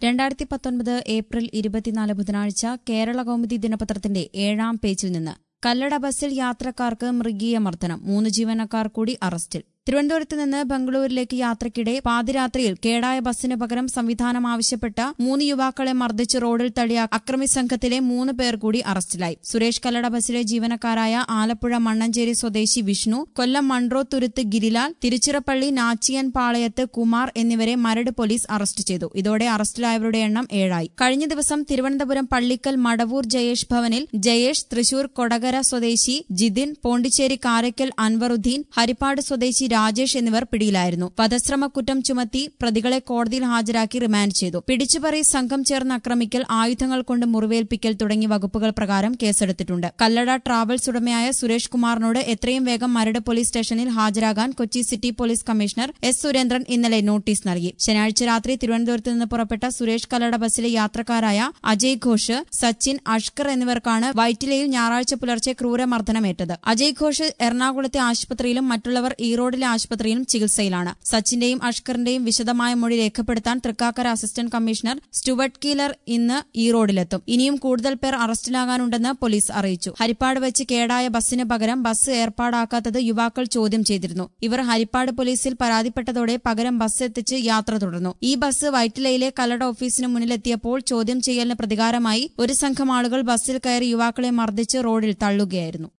രണ്ടായിരത്തി പത്തൊൻപത് ഏപ്രിൽ ഇരുപത്തിനാല് ബുധനാഴ്ച കേരള കൗമുദി ദിനപത്രത്തിന്റെ ഏഴാം പേജിൽ നിന്ന് കല്ലട ബസ്സിൽ യാത്രക്കാർക്ക് മൃഗീയ മർദ്ദനം മൂന്ന് ജീവനക്കാർ കൂടി അറസ്റ്റിൽ തിരുവനന്തപുരത്ത് നിന്ന് ബംഗളൂരിലേക്ക് യാത്രയ്ക്കിടെ പാതിരാത്രിയിൽ കേടായ ബസ്സിന് പകരം സംവിധാനം ആവശ്യപ്പെട്ട മൂന്ന് യുവാക്കളെ മർദ്ദിച്ച് റോഡിൽ തള്ളിയ അക്രമി സംഘത്തിലെ മൂന്ന് പേർ കൂടി അറസ്റ്റിലായി സുരേഷ് കല്ലട ബസ്സിലെ ജീവനക്കാരായ ആലപ്പുഴ മണ്ണഞ്ചേരി സ്വദേശി വിഷ്ണു കൊല്ലം മൺട്രോ തുരുത്ത് ഗിരിലാൽ തിരുച്ചിറപ്പള്ളി നാച്ചിയൻ പാളയത്ത് കുമാർ എന്നിവരെ മരട് പോലീസ് അറസ്റ്റ് ചെയ്തു ഇതോടെ അറസ്റ്റിലായവരുടെ എണ്ണം ഏഴായി കഴിഞ്ഞ ദിവസം തിരുവനന്തപുരം പള്ളിക്കൽ മടവൂർ ജയേഷ് ഭവനിൽ ജയേഷ് തൃശൂർ കൊടകര സ്വദേശി ജിതിൻ പോണ്ടിച്ചേരി കാരയ്ക്കൽ അൻവറുദ്ദീൻ ഹരിപ്പാട് സ്വദേശി രാജേഷ് എന്നിവർ പിടിയിലായിരുന്നു വധശ്രമ കുറ്റം ചുമത്തി പ്രതികളെ കോടതിയിൽ ഹാജരാക്കി റിമാൻഡ് ചെയ്തു പിടിച്ചുപറി സംഘം ചേർന്ന് ആക്രമിക്കൽ ആയുധങ്ങൾ കൊണ്ട് മുറിവേൽപ്പിക്കൽ തുടങ്ങിയ വകുപ്പുകൾ പ്രകാരം കേസെടുത്തിട്ടുണ്ട് കല്ലട ട്രാവൽസ് ഉടമയായ സുരേഷ് കുമാറിനോട് എത്രയും വേഗം മരട് പോലീസ് സ്റ്റേഷനിൽ ഹാജരാകാൻ Kochi city police commissioner S Surendran ഇന്നലെ നോട്ടീസ് നൽകി ശനിയാഴ്ച രാത്രി തിരുവനന്തപുരത്ത് നിന്ന് പുറപ്പെട്ട സുരേഷ് കല്ലട ബസ്സിലെ യാത്രക്കാരായ അജയ് ഘോഷ് സച്ചിൻ അഷ്കർ എന്നിവർക്കാണ് വൈറ്റിലയിൽ ഞായറാഴ്ച പുലർച്ചെ ക്രൂരമർദ്ദനമേറ്റത് അജയ് ഘോഷ് എറണാകുളത്തെ ആശുപത്രിയിലും മറ്റുള്ളവർ ഈറോഡിലെ ആശുപത്രിയിലും ചികിത്സയിലാണ് സച്ചിന്റെയും അഷ്കറിന്റെയും വിശദമായ മൊഴി രേഖപ്പെടുത്താൻ Thrikkakara assistant commissioner Stuart Keeler ഇന്ന് ഈറോഡിലെത്തും ഇനിയും കൂടുതൽ പേർ അറസ്റ്റിലാകാനുണ്ടെന്ന് പോലീസ് അറിയിച്ചു ഹരിപ്പാട് വെച്ച് കേടായ ബസ്സിന് പകരം ബസ് ഏർപ്പാടാക്കാത്തത് യുവാക്കൾ ചോദ്യം ചെയ്തിരുന്നു ഇവർ ഹരിപ്പാട് പോലീസിൽ പരാതിപ്പെട്ടതോടെ പകരം ബസ് എത്തിച്ച് യാത്ര തുടർന്നു ഈ ബസ് വൈറ്റിലയിലെ കല്ലട ഓഫീസിന് മുന്നിലെത്തിയപ്പോൾ ചോദ്യം ചെയ്യലിന് പ്രതികാരമായി ഒരു സംഘം ആളുകൾ ബസ്സിൽ കയറി യുവാക്കളെ മർദ്ദിച്ച് റോഡിൽ തള്ളുകയായിരുന്നു